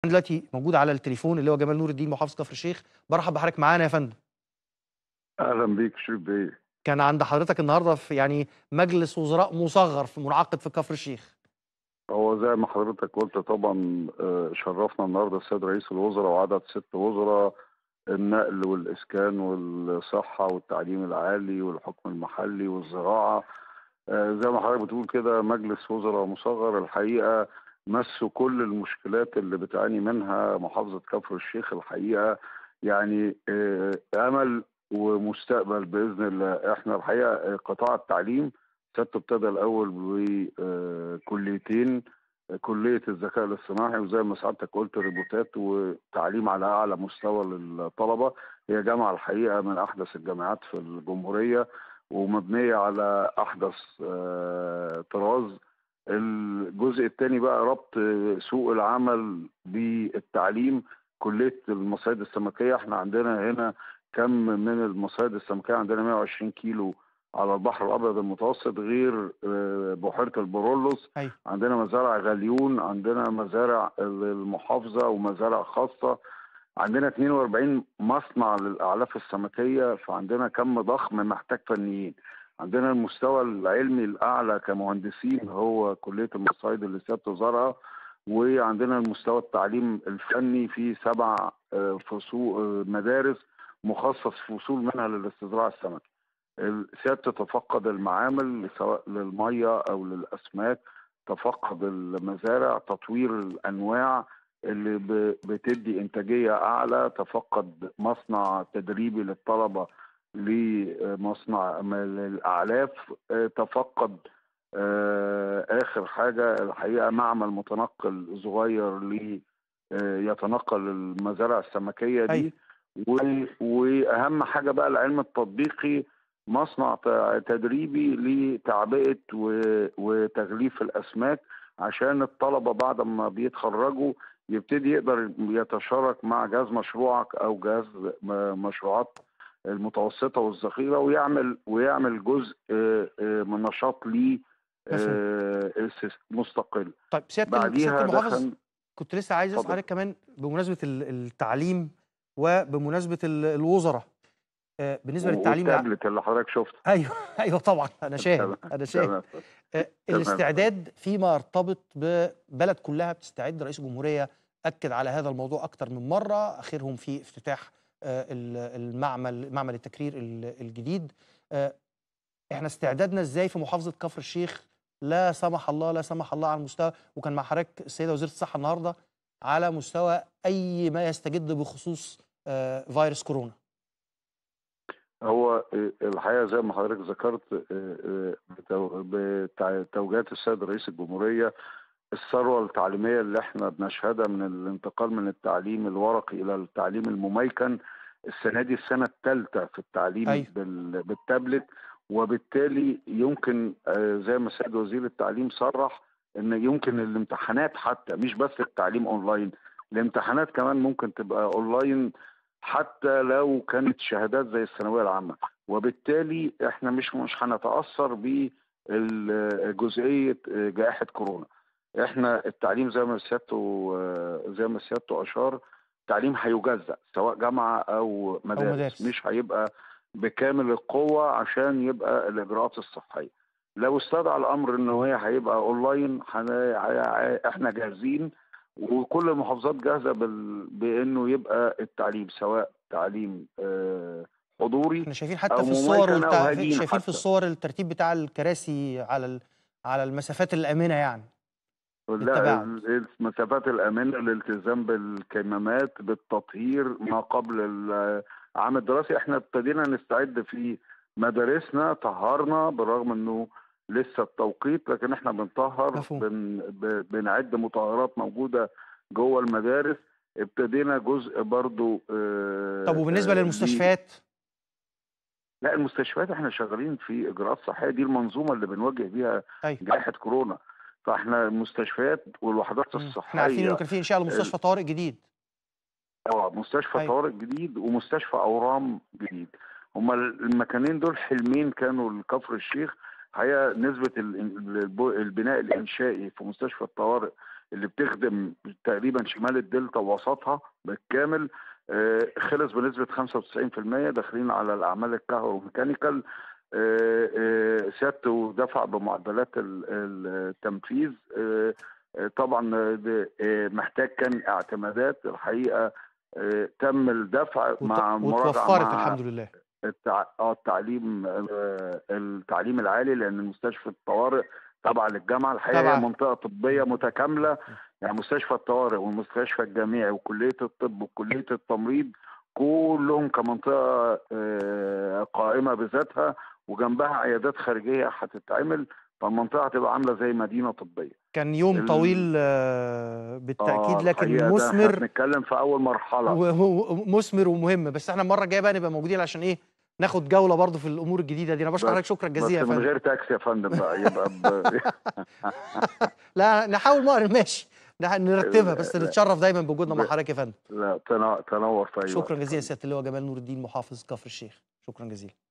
دلوقتي موجود على التليفون اللي هو جمال نور الدين محافظ كفر الشيخ برحب بحضرتك معانا يا فندم اهلا بيك شريف بيه كان عند حضرتك النهارده في يعني مجلس وزراء مصغر في منعقد في كفر الشيخ هو زي ما حضرتك قلت طبعا آه، شرفنا النهارده السيد رئيس الوزراء وعدد ست وزراء النقل والاسكان والصحه والتعليم العالي والحكم المحلي والزراعه آه، زي ما حضرتك بتقول كده مجلس وزراء مصغر الحقيقه مسوا كل المشكلات اللي بتعاني منها محافظه كفر الشيخ الحقيقه يعني آه، امل ومستقبل باذن الله احنا الحقيقه آه، قطاع التعليم سيادته ابتدى الاول بكليتين كليه الذكاء الاصطناعي وزي ما سعادتك قلت ريبوتات وتعليم على اعلى مستوى للطلبه هي جامعه الحقيقه من احدث الجامعات في الجمهوريه ومبنيه على احدث آه، طراز الجزء الثاني بقى ربط سوق العمل بالتعليم كليه المصايد السمكيه احنا عندنا هنا كم من المصايد السمكيه عندنا 120 كيلو على البحر الابيض المتوسط غير آه، بحيره البرولوس ايوه عندنا مزارع غليون عندنا مزارع المحافظه ومزارع خاصه عندنا 42 مصنع للاعلاف السمكيه فعندنا كم ضخم محتاج فنيين عندنا المستوى العلمي الاعلى كمهندسين هو كليه المصايد اللي سيادته زارها وعندنا المستوى التعليم الفني في سبع آه، فصول آه، مدارس مخصص فصول منها للاستزراع السمكي سيادته تفقد المعامل سواء للميه او للاسماك تفقد المزارع تطوير الانواع اللي ب- بتدي انتاجيه اعلى تفقد مصنع تدريبي للطلبه لمصنع م- للاعلاف آه، تفقد آه، اخر حاجه الحقيقه معمل متنقل صغير ل آه، يتنقل المزارع السمكيه دي أيوة. و- واهم حاجه بقى العلم التطبيقي مصنع ت- تدريبي لتعبئه و- وتغليف الاسماك عشان الطلبه بعد ما بيتخرجوا يبتدي يقدر يتشارك مع جهاز مشروعك او جهاز م- مشروعات المتوسطه والذخيره ويعمل ويعمل جزء آه، آه، من نشاط ليه آه، اس- مستقل طيب سياده ال- بعديها سياده المحافظ دخل كنت لسه عايز اسال اتفضل. حضرتك كمان بمناسبه ال- التعليم وبمناسبه ال- الوزراء آه، بالنسبه للتعليم الع- والتابلت اللي حضرتك شفته ايوه ايوه طبعا انا شاهد تمام، انا شاهد تمام. آه، الاستعداد فيما يرتبط ببلد كلها بتستعد رئيس الجمهورية أكد على هذا الموضوع أكتر من مرة آخرهم في افتتاح آه، ال- المعمل معمل التكرير ال- الجديد آه، احنا استعدادنا ازاي في محافظة كفر الشيخ لا سمح الله لا سمح الله على المستوى وكان مع حضرتك السيدة وزيرة الصحة النهاردة على مستوى أي ما يستجد بخصوص آه، فيروس كورونا هو آه، الحقيقه زي ما حضرتك ذكرت آه، آه، بتو- بتوجيهات السيد رئيس الجمهوريه الثروه التعليميه اللي احنا بنشهدها من الانتقال من التعليم الورقي الى التعليم المميكن السنه دي السنه الثالثه في التعليم أيوة. بال- بالتابلت وبالتالي يمكن آه، زي ما السيد وزير التعليم صرح ان يمكن الامتحانات حتى مش بس التعليم اونلاين الامتحانات كمان ممكن تبقى اونلاين حتى لو كانت شهادات زي الثانويه العامه وبالتالي احنا مش مش هنتاثر بجزئيه جائحه كورونا احنا التعليم زي ما سيادته زي ما سيادته اشار التعليم هيجزأ سواء جامعه او مدارس, مدارس. مش هيبقى بكامل القوه عشان يبقى الاجراءات الصحيه لو استدعى الامر ان هي هيبقى اونلاين هن- ع- احنا جاهزين وكل المحافظات جاهزه بال... بانه يبقى التعليم سواء تعليم آه، حضوري احنا شايفين حتى أو في الصور مميكن أو والتع... هجين شايفين في حتى. الصور الترتيب بتاع الكراسي على ال... على المسافات الآمنة يعني لا بالتباعد. ال- المسافات الامنه الالتزام بالكمامات بالتطهير ما قبل العام الدراسي احنا ابتدينا نستعد في مدارسنا طهرنا بالرغم انه لسه التوقيت لكن احنا بنطهر مفهوم. بن ب- بنعد مطهرات موجوده جوه المدارس ابتدينا جزء برضو آه، طب وبالنسبة آه، للمستشفيات لا المستشفيات احنا شغالين في اجراءات صحيه دي المنظومه اللي بنواجه بيها أيوة جائحه كورونا فاحنا المستشفيات والوحدات مم. الصحيه احنا عارفين انه كان في انشاء لمستشفى طارئ جديد اه مستشفى أيوة. طوارئ جديد ومستشفى اورام جديد هما المكانين دول حلمين كانوا لكفر الشيخ هي نسبة ال- الب- البناء الإنشائي في مستشفى الطوارئ اللي بتخدم تقريبا شمال الدلتا ووسطها بالكامل آه، خلص بنسبه 95% داخلين على الاعمال الكهروميكانيكال آه، آه، سيادته دفع بمعدلات ال- التنفيذ آه، آه، طبعا آه، ده، آه، محتاج كان اعتمادات الحقيقه آه، تم الدفع وت- مع مراجعه وتوفرت مع الحمد لله التع... اه التعليم آه، التعليم العالي لان مستشفى الطوارئ تابعه للجامعه الحقيقه تابعة. هي منطقه طبيه متكامله يعني مستشفى الطوارئ والمستشفى الجامعي وكليه الطب وكليه التمريض كلهم كمنطقه آه، قائمه بذاتها وجنبها عيادات خارجيه هتتعمل فالمنطقه هتبقى عامله زي مدينه طبيه كان يوم ال- طويل آه، بالتاكيد آه، لكن الحقيقة ده مثمر احنا بنتكلم في اول مرحله ومثمر ومهم بس احنا المره الجايه بقى نبقى موجودين عشان ايه ناخد جوله برضو في الامور الجديده دي انا بشكر بس- حضرتك شكرا بس جزيلا يا من فندم غير تاكسي يا فندم بقى يبقى ب... لا نحاول ما ماشي نح- نرتبها بس لا. نتشرف دايما بوجودنا مع ب- حضرتك يا فندم لا تنو- تنور في أي شكرا وقت. جزيلا سياده اللواء جمال نور الدين محافظ كفر الشيخ شكرا جزيلا